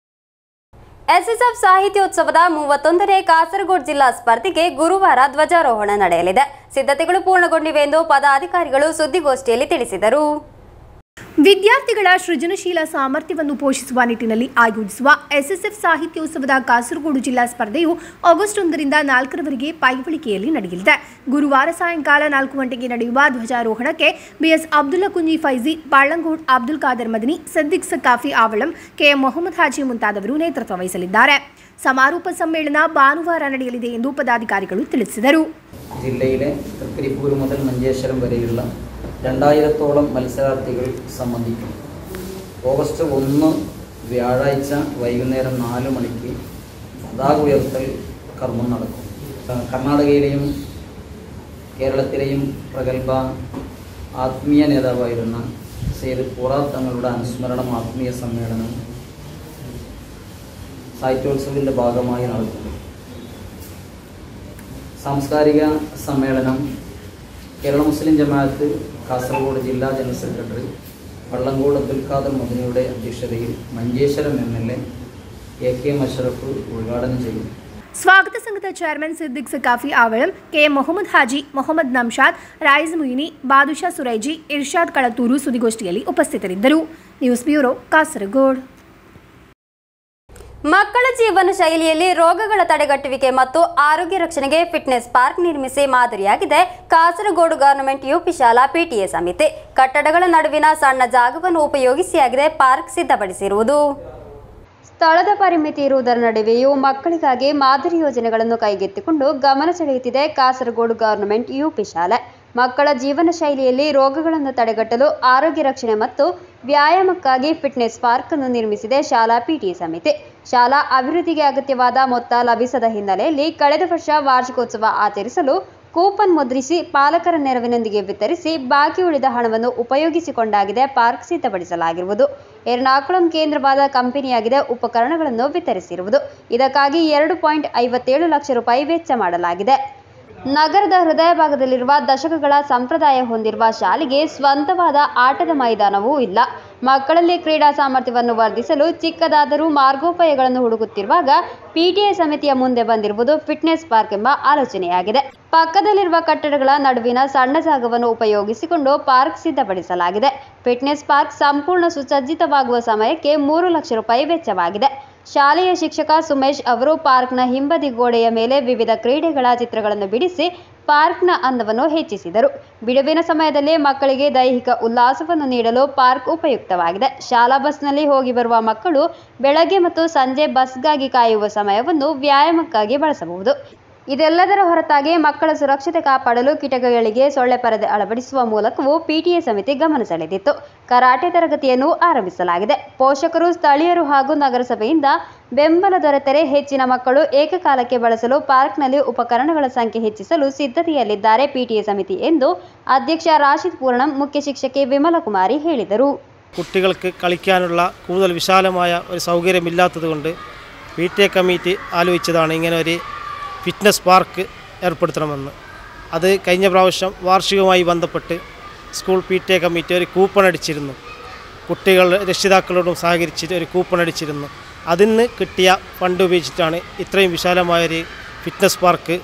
ಎಸ್ಎಸ್ಎಫ್ ಸಾಹಿತ್ಯೋತ್ಸವದ ಮೂವತ್ತೊಂದನೇ ಕಾಸರಗೋಡು ಜಿಲ್ಲಾ ಸ್ಪರ್ಧೆಗೆ ಗುರುವಾರ ಧ್ವಜಾರೋಹಣ ನಡೆಯಲಿದೆ ಸಿದ್ಧತೆಗಳು ಪೂರ್ಣಗೊಂಡಿವೆ ಎಂದು ಪದಾಧಿಕಾರಿಗಳು ಸುದ್ದಿಗೋಷ್ಠಿಯಲ್ಲಿ ತಿಳಿಸಿದರು ವಿದ್ಯಾರ್ಥಿಗಳ ಸೃಜನಶೀಲ ಸಾಮರ್ಥ್ಯವನ್ನು ಪೋಷಿಸುವ ನಿಟ್ಟಿನಲ್ಲಿ ಆಯೋಜಿಸುವ ಎಸ್ಎಸ್ಎಫ್ ಸಾಹಿತ್ಯೋತ್ಸವದ ಕಾಸರಗೋಡು ಜಿಲ್ಲಾ ಸ್ಪರ್ಧೆಯು ಆಗಸ್ಟ್ ಒಂದರಿಂದ ನಾಲ್ಕರವರೆಗೆ ಪೈವಳಿಕೆಯಲ್ಲಿ ನಡೆಯಲಿದೆ ಗುರುವಾರ ಸಾಯಂಕಾಲ ನಾಲ್ಕು ಗಂಟೆಗೆ ನಡೆಯುವ ಧ್ವಜಾರೋಹಣಕ್ಕೆ ಬಿಎಸ್ ಅಬ್ದುಲ್ಲಾ ಕುಂಜಿ ಫೈಜಿ ಬಾಳಂಗೋಡ್ ಅಬ್ದುಲ್ ಖಾದರ್ ಮದನಿ ಸದ್ದಿಕ್ ಸಕಾಫಿ ಆವಳಂ ಕೆಎಂ ಮೊಹಮ್ಮದ್ ಹಾಜಿ ಮುಂತಾದವರು ನೇತೃತ್ವ ವಹಿಸಲಿದ್ದಾರೆ ಸಮಾರೋಪ ಸಮ್ಮೇಳನ ಭಾನುವಾರ ನಡೆಯಲಿದೆ ಎಂದು ಪದಾಧಿಕಾರಿಗಳು ತಿಳಿಸಿದರು ജില്ലയിലെ തൃക്കരിപ്പൂർ മുതൽ മഞ്ചേശ്വരം വരെയുള്ള രണ്ടായിരത്തോളം മത്സരാർത്ഥികൾ സംബന്ധിക്കും ഓഗസ്റ്റ് ഒന്ന് വ്യാഴാഴ്ച വൈകുന്നേരം നാല് മണിക്ക് പതാക ഉയർത്തൽ കർമ്മം നടക്കും ക- കർണാടകയിലെയും കേരളത്തിലെയും പ്രഗത്ഭ ആത്മീയ നേതാവായിരുന്ന സെയ്ദ് പൂറാത്ത് തങ്ങളുടെ അനുസ്മരണം ആത്മീയ സമ്മേളനം സാഹിത്യോത്സവത്തിൻ്റെ ഭാഗമായി നടത്തുന്നു സാംസ്കാരിക സമ്മേളനം കേരള മുസ്ലിം ജമാഅത്ത് കാസർഗോഡ് ജില്ലാ ജനറൽ സെക്രട്ടറി വള്ളങ്കോട് അബ്ദുൽ ഖാദർ മദനിയുടെ അധ്യക്ഷതയിൽ Manjeshwaram M L A A K Musharaf ഉദ്ഘാടനം ചെയ്യും ಸ್ವಾಗತ ಸಂಘದ ಚೇರ್ಮನ್ ಸಿದ್ದಿಕ್ ಸಕಾಫಿ ಆವಳಂ ಕೆಎಂ ಮೊಹಮ್ಮದ್ ಹಾಜಿ ಮೊಹಮ್ಮದ್ ನಮ್ಶಾದ್ ರಾಯಿಜ್ ಮುಯಿನಿ ಬಾದುಷಾ ಸುರೈಜಿ ಇರ್ಷಾದ್ ಕಳತೂರು ಸುದ್ದಿಗೋಷ್ಠಿಯಲ್ಲಿ ಉಪಸ್ಥಿತರಿದ್ದರು ನ್ಯೂಸ್ ಬ್ಯೂರೋ ಕಾಸರಗೋಡ್ ಮಕ್ಕಳ ಜೀವನ ಶೈಲಿಯಲ್ಲಿ ರೋಗಗಳ ತಡೆಗಟ್ಟುವಿಕೆ ಮತ್ತು ಆರೋಗ್ಯ ರಕ್ಷಣೆಗೆ ಫಿಟ್ನೆಸ್ ಪಾರ್ಕ್ ನಿರ್ಮಿಸಿ ಮಾದರಿಯಾಗಿದೆ ಕಾಸರಗೋಡು ಗವರ್ನಮೆಂಟ್ ಯುಪಿ ಶಾಲಾ ಪಿಟಿಎ ಸಮಿತಿ ಕಟ್ಟಡಗಳ ನಡುವಿನ ಸಣ್ಣ ಜಾಗವನ್ನು ಉಪಯೋಗಿಸಿಯಾಗಿದೆ ಪಾರ್ಕ್ ಸಿದ್ಧಪಡಿಸಿರುವುದು ಸ್ಥಳದ ಪರಿಮಿತಿ ಇರುವುದರ ನಡುವೆಯೂ ಮಕ್ಕಳಿಗಾಗಿ ಮಾದರಿ ಯೋಜನೆಗಳನ್ನು ಕೈಗೆತ್ತಿಕೊಂಡು ಗಮನ ಸೆಳೆಯುತ್ತಿದೆ ಕಾಸರಗೋಡು ಗವರ್ನಮೆಂಟ್ ಯುಪಿ ಶಾಲೆ ಮಕ್ಕಳ ಜೀವನ ಶೈಲಿಯಲ್ಲಿ ರೋಗಗಳನ್ನು ತಡೆಗಟ್ಟಲು ಆರೋಗ್ಯ ರಕ್ಷಣೆ ಮತ್ತು ವ್ಯಾಯಾಮಕ್ಕಾಗಿ ಫಿಟ್ನೆಸ್ ಪಾರ್ಕ್ ಅನ್ನು ನಿರ್ಮಿಸಿದೆ ಶಾಲಾ ಪಿಟಿಎ ಸಮಿತಿ ಶಾಲಾ ಅಭಿವೃದ್ಧಿಗೆ ಅಗತ್ಯವಾದ ಮೊತ್ತ ಲಭಿಸದ ಹಿನ್ನೆಲೆಯಲ್ಲಿ ಕಳೆದ ವರ್ಷ ವಾರ್ಷಿಕೋತ್ಸವ ಆಚರಿಸಲು ಕೂಪನ್ ಮುದ್ರಿಸಿ ಪಾಲಕರ ನೆರವಿನೊಂದಿಗೆ ವಿತರಿಸಿ ಬಾಕಿ ಉಳಿದ ಹಣವನ್ನು ಉಪಯೋಗಿಸಿಕೊಂಡಾಗಿದೆ ಪಾರ್ಕ್ ಸಿದ್ಧಪಡಿಸಲಾಗಿರುವುದು ಎರ್ನಾಕುಳಂ ಕೇಂದ್ರವಾದ ಕಂಪನಿಯಾಗಿದೆ ಉಪಕರಣಗಳನ್ನು ವಿತರಿಸಿರುವುದು ಇದಕ್ಕಾಗಿ ಎರಡು ಪಾಯಿಂಟ್ ಐವತ್ತೇಳು ಲಕ್ಷ ರೂಪಾಯಿ ವೆಚ್ಚ ಮಾಡಲಾಗಿದೆ ನಗರದ ಹೃದಯ ಭಾಗದಲ್ಲಿರುವ ದಶಕಗಳ ಸಂಪ್ರದಾಯ ಹೊಂದಿರುವ ಶಾಲೆಗೆ ಸ್ವಂತವಾದ ಆಟದ ಮೈದಾನವೂ ಇಲ್ಲ ಮಕ್ಕಳಲ್ಲಿ ಕ್ರೀಡಾ ಸಾಮರ್ಥ್ಯವನ್ನು ವರ್ಧಿಸಲು ಚಿಕ್ಕದಾದರೂ ಮಾರ್ಗೋಪಾಯಗಳನ್ನು ಹುಡುಕುತ್ತಿರುವಾಗ ಪಿಟಿಎ ಸಮಿತಿಯ ಮುಂದೆ ಬಂದಿರುವುದು ಫಿಟ್ನೆಸ್ ಪಾರ್ಕ್ ಎಂಬ ಆಲೋಚನೆಯಾಗಿದೆ ಪಕ್ಕದಲ್ಲಿರುವ ಕಟ್ಟಡಗಳ ನಡುವಿನ ಸಣ್ಣ ಜಾಗವನ್ನು ಉಪಯೋಗಿಸಿಕೊಂಡು ಪಾರ್ಕ್ ಸಿದ್ಧಪಡಿಸಲಾಗಿದೆ ಫಿಟ್ನೆಸ್ ಪಾರ್ಕ್ ಸಂಪೂರ್ಣ ಸುಸಜ್ಜಿತವಾಗುವ ಸಮಯಕ್ಕೆ ಮೂರು ಲಕ್ಷ ರೂಪಾಯಿ ವೆಚ್ಚವಾಗಿದೆ ಶಾಲೆಯ ಶಿಕ್ಷಕ ಸುಮೇಶ್ ಅವರು ಪಾರ್ಕ್ನ ಹಿಂಬದಿ ಗೋಡೆಯ ಮೇಲೆ ವಿವಿಧ ಕ್ರೀಡೆಗಳ ಚಿತ್ರಗಳನ್ನು ಬಿಡಿಸಿ ಪಾರ್ಕ್ನ ಅಂದವನ್ನು ಹೆಚ್ಚಿಸಿದರು ಬಿಡುವಿನ ಸಮಯದಲ್ಲಿ ಮಕ್ಕಳಿಗೆ ದೈಹಿಕ ಉಲ್ಲಾಸವನ್ನು ನೀಡಲು ಪಾರ್ಕ್ ಉಪಯುಕ್ತವಾಗಿದೆ ಶಾಲಾ ಬಸ್ನಲ್ಲಿ ಹೋಗಿ ಬರುವ ಮಕ್ಕಳು ಬೆಳಗ್ಗೆ ಮತ್ತು ಸಂಜೆ ಬಸ್ಗಾಗಿ ಕಾಯುವ ಸಮಯವನ್ನು ವ್ಯಾಯಾಮಕ್ಕಾಗಿ ಬಳಸಬಹುದು ಇದೆಲ್ಲದರ ಹೊರತಾಗಿ ಮಕ್ಕಳ ಸುರಕ್ಷತೆ ಕಾಪಾಡಲು ಕಿಟಕಿಗಳಿಗೆ ಸೊಳ್ಳೆ ಪರದೆ ಅಳವಡಿಸುವ ಮೂಲಕವೂ ಪಿಟಿಎ ಸಮಿತಿ ಗಮನ ಸೆಳೆದಿತ್ತು ಕರಾಟೆ ತರಗತಿಯನ್ನು ಆರಂಭಿಸಲಾಗಿದೆ ಪೋಷಕರು ಸ್ಥಳೀಯರು ಹಾಗೂ ನಗರಸಭೆಯಿಂದ ಬೆಂಬಲ ದೊರೆತರೆ ಹೆಚ್ಚಿನ ಮಕ್ಕಳು ಏಕಕಾಲಕ್ಕೆ ಬಳಸಲು ಪಾರ್ಕ್ನಲ್ಲಿ ಉಪಕರಣಗಳ ಸಂಖ್ಯೆ ಹೆಚ್ಚಿಸಲು ಸಿದ್ಧತೆಯಲ್ಲಿದ್ದಾರೆ ಪಿಟಿಎ സമിതി ಎಂದು അധ്യക്ഷ റാഷിദ് പൂർണം മുഖ്യ ശിക്ഷകി വിമലകുമാരി ಹೇಳಿದರು കുട്ടികൾക്ക് കളിക്കാനുള്ള കൂടുതൽ വിശാലമായ ഒരു സൗകര്യമില്ലാത്തതുകൊണ്ട് പി ടി എ കമ്മിറ്റി ആലോചിച്ചതാണ് ഇങ്ങനെ ഒരു ഫിറ്റ്നസ് പാർക്ക് ഏർപ്പെടുത്തണമെന്ന് അത് കഴിഞ്ഞ പ്രാവശ്യം വാർഷികവുമായി ബന്ധപ്പെട്ട് school P T A committee ഒരു കൂപ്പൺ അടിച്ചിരുന്നു കുട്ടികൾ രക്ഷിതാക്കളോടും സഹകരിച്ചിട്ട് ഒരു കൂപ്പൺ അടിച്ചിരുന്നു അതിൽ നിന്ന് കിട്ടിയ ഫണ്ട് ഉപയോഗിച്ചിട്ടാണ് ഇത്രയും വിശാലമായൊരു ഫിറ്റ്നസ് പാർക്ക്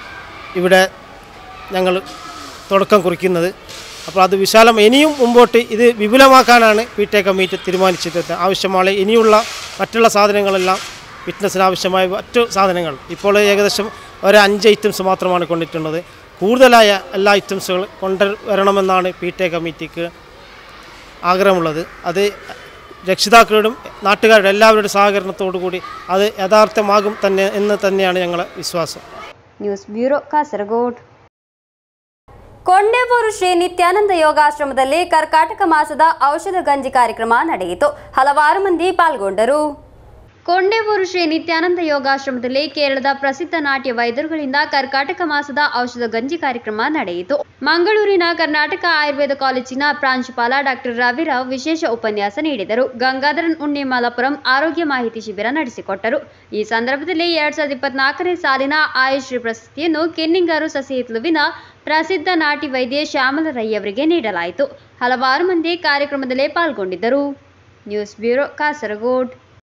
ഇവിടെ ഞങ്ങൾ തുടക്കം കുറിക്കുന്നത് അപ്പോൾ അത് വിശാലം ഇനിയും മുമ്പോട്ട് ഇത് വിപുലമാക്കാനാണ് പി ടി എ കമ്മിറ്റി തീരുമാനിച്ചത് ആവശ്യമായ ഇനിയുള്ള മറ്റുള്ള സാധനങ്ങളെല്ലാം ഫിറ്റ്നസ്സിന് ആവശ്യമായ മറ്റു സാധനങ്ങൾ ഇപ്പോൾ ഏകദേശം ഒരു അഞ്ച് ഐറ്റംസ് മാത്രമാണ് കൊണ്ടിട്ടുള്ളത് കൂടുതലായ എല്ലാ ഐറ്റംസുകൾ കൊണ്ടുവരണമെന്നാണ് പി ടി എ കമ്മിറ്റിക്ക് ആഗ്രഹമുള്ളത് അത് രക്ഷിതാക്കളുടെയും നാട്ടുകാരുടെ എല്ലാവരുടെ സഹകരണത്തോടു കൂടി അത് യഥാർത്ഥമാകും തന്നെ എന്ന് തന്നെയാണ് ഞങ്ങളെ വിശ്വാസം ನ್ಯೂಸ್ ಬ್ಯೂರೋ ಕಾಸರಗೋಡ್ ಕೊಂಡೇಬೂರು ಶ್ರೀ ನಿತ್ಯಾನಂದ ಯೋಗಾಶ್ರಮದಲ್ಲಿ ಕರ್ಕಾಟಕ ಮಾಸದ ಔಷಧ ಗಂಜಿ ಕಾರ್ಯಕ್ರಮ ನಡೆಯಿತು ಹಲವಾರು ಮಂದಿ ಪಾಲ್ಗೊಂಡರು ಕೊಂಡೇಬೂರು ಶ್ರೀ ನಿತ್ಯಾನಂದ ಯೋಗಾಶ್ರಮದಲ್ಲಿ ಕೇರಳದ ಪ್ರಸಿದ್ಧ ನಾಟ್ಯ ವೈದ್ಯರುಗಳಿಂದ ಕರ್ಕಾಟಕ ಮಾಸದ ಔಷಧ ಗಂಜಿ ಕಾರ್ಯಕ್ರಮ ನಡೆಯಿತು ಮಂಗಳೂರಿನ ಕರ್ನಾಟಕ ಆಯುರ್ವೇದ ಕಾಲೇಜಿನ ಪ್ರಾಂಶುಪಾಲ ಡಾಕ್ಟರ್ ರವಿರಾವ್ ವಿಶೇಷ ಉಪನ್ಯಾಸ ನೀಡಿದರು ಗಂಗಾಧರನ್ ಉಣ್ಣಿ ಮಲಪುರಂ ಆರೋಗ್ಯ ಮಾಹಿತಿ ಶಿಬಿರ ನಡೆಸಿಕೊಟ್ಟರು ಈ ಸಂದರ್ಭದಲ್ಲಿ ಎರಡ್ ಸಾವಿರದ ಇಪ್ಪತ್ನಾಲ್ಕನೇ ಸಾಲಿನ ಆಯುಶ್ರೀ ಪ್ರಶಸ್ತಿಯನ್ನು ಕೆನ್ನಿಂಗಾರು ಸಸಿಹಿತ್ಲುವಿನ ಪ್ರಸಿದ್ಧ ನಾಟಿ ವೈದ್ಯ ಶ್ಯಾಮಲ ರೈ ಅವರಿಗೆ ನೀಡಲಾಯಿತು ಹಲವಾರು ಮಂದಿ ಕಾರ್ಯಕ್ರಮದಲ್ಲಿ ಪಾಲ್ಗೊಂಡಿದ್ದರು ನ್ಯೂಸ್ ಬ್ಯೂರೋ ಕಾಸರಗೋಡ್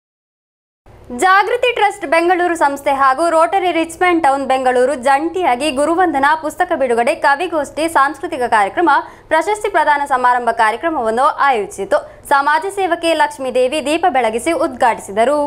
ಜಾಗೃತಿ ಟ್ರಸ್ಟ್ ಬೆಂಗಳೂರು ಸಂಸ್ಥೆ ಹಾಗೂ ರೋಟರಿ ರಿಚ್ಮೆಂಟ್ ಟೌನ್ ಬೆಂಗಳೂರು ಜಂಟಿಯಾಗಿ ಗುರುವಂದನಾ ಪುಸ್ತಕ ಬಿಡುಗಡೆ ಕವಿಗೋಷ್ಠಿ ಸಾಂಸ್ಕೃತಿಕ ಕಾರ್ಯಕ್ರಮ ಪ್ರಶಸ್ತಿ ಪ್ರದಾನ ಸಮಾರಂಭ ಕಾರ್ಯಕ್ರಮವನ್ನು ಆಯೋಜಿಸಿತು ಸಮಾಜ ಸೇವಕಿ ಲಕ್ಷ್ಮೀದೇವಿ ದೀಪ ಬೆಳಗಿಸಿ ಉದ್ಘಾಟಿಸಿದರು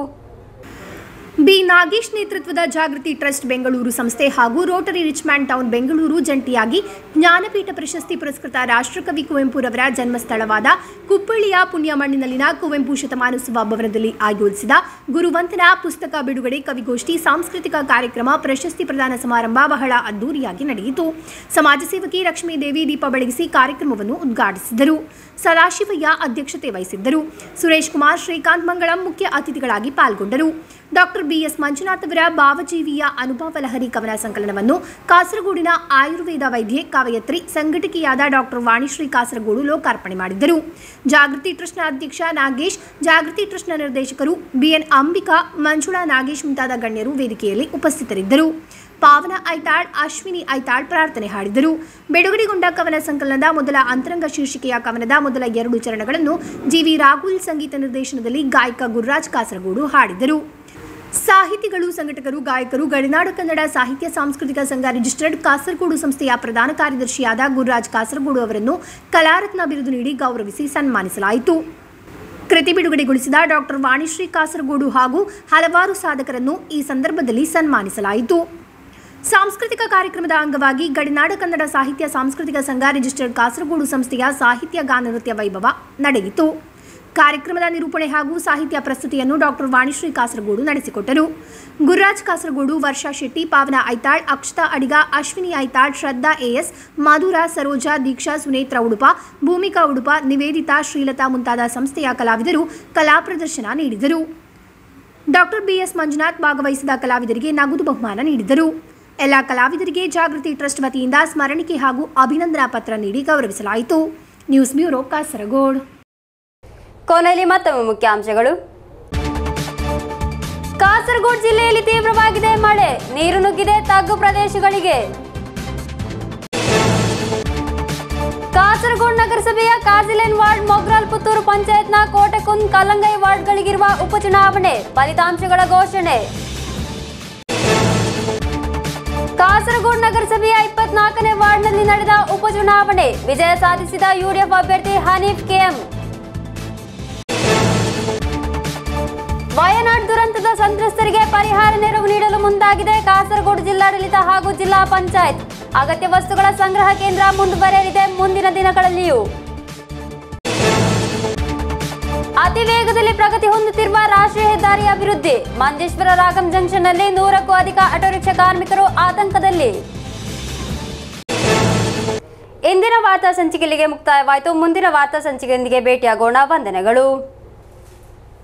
ಬಿ ನಾಗೇಶ್ ನೇತೃತ್ವದ ಜಾಗೃತಿ ಟ್ರಸ್ಟ್ ಬೆಂಗಳೂರು ಸಂಸ್ಥೆ ಹಾಗೂ ರೋಟರಿ ರಿಚ್ಮ್ಯಾಂಡ್ ಟೌನ್ ಬೆಂಗಳೂರು ಜಂಟಿಯಾಗಿ ಜ್ಞಾನಪೀಠ ಪ್ರಶಸ್ತಿ ಪುರಸ್ಕೃತ ರಾಷ್ಟ್ರಕವಿ ಕುವೆಂಪುರವರ ಜನ್ಮಸ್ಥಳವಾದ ಕುಪ್ಪಳ್ಳಿಯ ಪುಣ್ಯಮಣ್ಣಿನಲ್ಲಿನ ಕುವೆಂಪು ಶತಮಾನೋತ್ಸವ ಭವನದಲ್ಲಿ ಆಯೋಜಿಸಿದ ಗುರುವಂತನ ಪುಸ್ತಕ ಬಿಡುಗಡೆ ಕವಿಗೋಷ್ಠಿ ಸಾಂಸ್ಕೃತಿಕ ಕಾರ್ಯಕ್ರಮ ಪ್ರಶಸ್ತಿ ಪ್ರದಾನ ಸಮಾರಂಭ ಬಹಳ ಅದ್ದೂರಿಯಾಗಿ ನಡೆಯಿತು ಸಮಾಜ ಸೇವಕಿ ಲಕ್ಷ್ಮೀದೇವಿ ದೀಪ ಬೆಳಗಿಸಿ ಕಾರ್ಯಕ್ರಮವನ್ನು ಉದ್ಘಾಟಿಸಿದರು ಸದಾಶಿವಯ್ಯ ಅಧ್ಯಕ್ಷತೆ ವಹಿಸಿದ್ದರು ಸುರೇಶ್ ಕುಮಾರ್ ಶ್ರೀಕಾಂತ್ ಮಂಗಳಂ ಮುಖ್ಯ ಅತಿಥಿಗಳಾಗಿ ಪಾಲ್ಗೊಂಡರು ಡಾಕ್ಟರ್ ಬಿಎಸ್ ಮಂಜುನಾಥ್ ಅವರ ಭಾವಜೀವಿಯ ಅನುಭವ ಲಹರಿ ಕವನ ಸಂಕಲನವನ್ನು ಕಾಸರಗೋಡಿನ ಆಯುರ್ವೇದ ವೈದ್ಯೆ ಕವಯತ್ರಿ ಸಂಘಟಕಿಯಾದ ಡಾಕ್ಟರ್ ವಾಣಿಶ್ರೀ ಕಾಸರಗೋಡು ಲೋಕಾರ್ಪಣೆ ಮಾಡಿದ್ದರು ಜಾಗೃತಿ ಟ್ರಸ್ಟ್ನ ಅಧ್ಯಕ್ಷ ನಾಗೇಶ್ ಜಾಗೃತಿ ಟ್ರಸ್ಟ್ನ ನಿರ್ದೇಶಕರು ಬಿಎನ್ ಅಂಬಿಕಾ ಮಂಜುಳಾ ನಾಗೇಶ್ ಮುಂತಾದ ಗಣ್ಯರು ವೇದಿಕೆಯಲ್ಲಿ ಉಪಸ್ಥಿತರಿದ್ದರು ಪಾವನ ಐತಾಳ್ ಅಶ್ವಿನಿ ಐತಾಳ್ ಪ್ರಾರ್ಥನೆ ಹಾಡಿದರು ಬಿಡುಗಡೆಗೊಂಡ ಕವನ ಸಂಕಲನದ ಮೊದಲ ಅಂತರಂಗ ಶೀರ್ಷಿಕೆಯ ಕವನದ ಮೊದಲ ಎರಡು ಚರಣಗಳನ್ನು ಜಿವಿ ರಾಹುಲ್ ಸಂಗೀತ ನಿರ್ದೇಶನದಲ್ಲಿ ಗಾಯಕ ಗುರುರಾಜ್ ಕಾಸರಗೋಡು ಹಾಡಿದರು ಸಾಹಿತಿಗಳು ಸಂಘಟಕರು ಗಾಯಕರು ಗಡಿನಾಡು ಕನ್ನಡ ಸಾಹಿತ್ಯ ಸಾಂಸ್ಕೃತಿಕ ಸಂಘ ರಿಜಿಸ್ಟರ್ಡ್ ಕಾಸರಗೋಡು ಸಂಸ್ಥೆಯ ಪ್ರಧಾನ ಕಾರ್ಯದರ್ಶಿಯಾದ ಗುರುರಾಜ್ ಕಾಸರಗೋಡು ಅವರನ್ನು ಕಲಾರತ್ನ ಬಿರುದು ನೀಡಿ ಗೌರವಿಸಿ ಸನ್ಮಾನಿಸಲಾಯಿತು ಕೃತಿ ಬಿಡುಗಡೆಗೊಳಿಸಿದ ಡಾಕ್ಟರ್ ವಾಣಿಶ್ರೀ ಕಾಸರಗೋಡು ಹಾಗೂ ಹಲವಾರು ಸಾಧಕರನ್ನು ಈ ಸಂದರ್ಭದಲ್ಲಿ ಸನ್ಮಾನಿಸಲಾಯಿತು ಸಾಂಸ್ಕೃತಿಕ ಕಾರ್ಯಕ್ರಮದ ಅಂಗವಾಗಿ ಗಡಿನಾಡ ಕನ್ನಡ ಸಾಹಿತ್ಯ ಸಾಂಸ್ಕೃತಿಕ ಸಂಘ ರಿಜಿಸ್ಟರ್ಡ್ ಕಾಸರಗೋಡು ಸಂಸ್ಥೆಯ ಸಾಹಿತ್ಯ ಗಾನ ನೃತ್ಯ ವೈಭವ ನಡೆಯಿತು ಕಾರ್ಯಕ್ರಮದ ನಿರೂಪಣೆ ಹಾಗೂ ಸಾಹಿತ್ಯ ಪ್ರಸ್ತುತಿಯನ್ನು ಡಾಕ್ಟರ್ ವಾಣಿಶ್ರೀ ಕಾಸರಗೋಡು ನಡೆಸಿಕೊಟ್ಟರು ಗುರುರಾಜ್ ಕಾಸರಗೋಡು ವರ್ಷಾ ಶೆಟ್ಟಿ ಪಾವನ ಐತಾಳ್ ಅಕ್ಷತಾ ಅಡಿಗ ಅಶ್ವಿನಿ ಐತಾಳ್ ಶ್ರದ್ಧಾ ಎಎಸ್ ಮಧುರ ಸರೋಜಾ ದೀಕ್ಷಾ ಸುನೇತ್ರ ಉಡುಪ ಭೂಮಿಕಾ ಉಡುಪ ನಿವೇದಿತಾ ಶ್ರೀಲತಾ ಮುಂತಾದ ಸಂಸ್ಥೆಯ ಕಲಾವಿದರು ಕಲಾ ಪ್ರದರ್ಶನ ನೀಡಿದರು ಡಾಕ್ಟರ್ ಬಿಎಸ್ ಮಂಜುನಾಥ್ ಭಾಗವಹಿಸಿದ ಕಲಾವಿದರಿಗೆ ನಗದು ಬಹುಮಾನ ನೀಡಿದರು ಎಲ್ಲ ಕಲಾವಿದರಿಗೆ ಜಾಗೃತಿ ಟ್ರಸ್ಟ್ ವತಿಯಿಂದ ಸ್ಮರಣಿಕೆ ಹಾಗೂ ಅಭಿನಂದನಾ ಪತ್ರ ನೀಡಿ ಗೌರವಿಸಲಾಯಿತು ನ್ಯೂಸ್ ಬ್ಯೂರೋ ಕಾಸರಗೋಡು ಕೊನೆಯಲ್ಲಿ ಮತ್ತೊಮ್ಮೆ ಮುಖ್ಯಾಂಶಗಳು ಕಾಸರಗೋಡು ಜಿಲ್ಲೆಯಲ್ಲಿ ತೀವ್ರವಾಗಿದೆ ಮಳೆ ನೀರು ನುಗ್ಗಿದೆ ತಗ್ಗು ಪ್ರದೇಶಗಳಿಗೆ ಕಾಸರಗೋಡು ನಗರಸಭೆಯ ಕಾಜಿಲೆನ್ ವಾರ್ಡ್ ಮೊಗ್ರಾಲ್ ಪುತ್ತೂರು ಪಂಚಾಯತ್ನ ಕೋಟೆಕುಂದ್ ಕಲ್ಲಂಗೈ ವಾರ್ಡ್ಗಳಿಗಿರುವ ಉಪಚುನಾವಣೆ ಫಲಿತಾಂಶಗಳ ಘೋಷಣೆ ಕಾಸರಗೋಡು ನಗರಸಭೆಯ ಇಪ್ಪತ್ನಾಲ್ಕನೇ ವಾರ್ಡ್ನಲ್ಲಿ ನಡೆದ ಉಪಚುನಾವಣೆ ವಿಜಯ ಸಾಧಿಸಿದ ಯುಡಿಎಫ್ ಅಭ್ಯರ್ಥಿ ಹನೀಫ್ ಕೆಎಂ ವಯನಾಡ್ ದುರಂತದ ಸಂತ್ರಸ್ತರಿಗೆ ಪರಿಹಾರ ನೆರವು ನೀಡಲು ಮುಂದಾಗಿದೆ ಕಾಸರಗೋಡು ಜಿಲ್ಲಾಡಳಿತ ಹಾಗೂ ಜಿಲ್ಲಾ ಪಂಚಾಯತ್ ಅಗತ್ಯ ವಸ್ತುಗಳ ಸಂಗ್ರಹ ಕೇಂದ್ರ ಮುಂದುವರೆಯಲಿದೆ ಮುಂದಿನ ದಿನಗಳಲ್ಲಿಯೂ ಅತಿ ವೇಗದಲ್ಲಿ ಪ್ರಗತಿ ಹೊಂದುತ್ತಿರುವ ರಾಷ್ಟ್ರೀಯ ಹೆದ್ದಾರಿ ಅಭಿವೃದ್ಧಿ ಮಂಜೇಶ್ವರ ರಾಗಂ ಜಂಕ್ಷನ್ನಲ್ಲಿ ನೂರಕ್ಕೂ ಅಧಿಕ ಆಟೋ ರಿಕ್ಷಾ ಕಾರ್ಮಿಕರು ಆತಂಕದಲ್ಲಿ ಇಂದಿನ ವಾರ್ತಾ ಸಂಚಿಕೆಯಲ್ಲಿಗೆ ಮುಕ್ತಾಯವಾಯಿತು ಮುಂದಿನ ವಾರ್ತಾ ಸಂಚಿಕೆಯೊಂದಿಗೆ ಭೇಟಿಯಾಗೋಣ ವಂದನೆಗಳು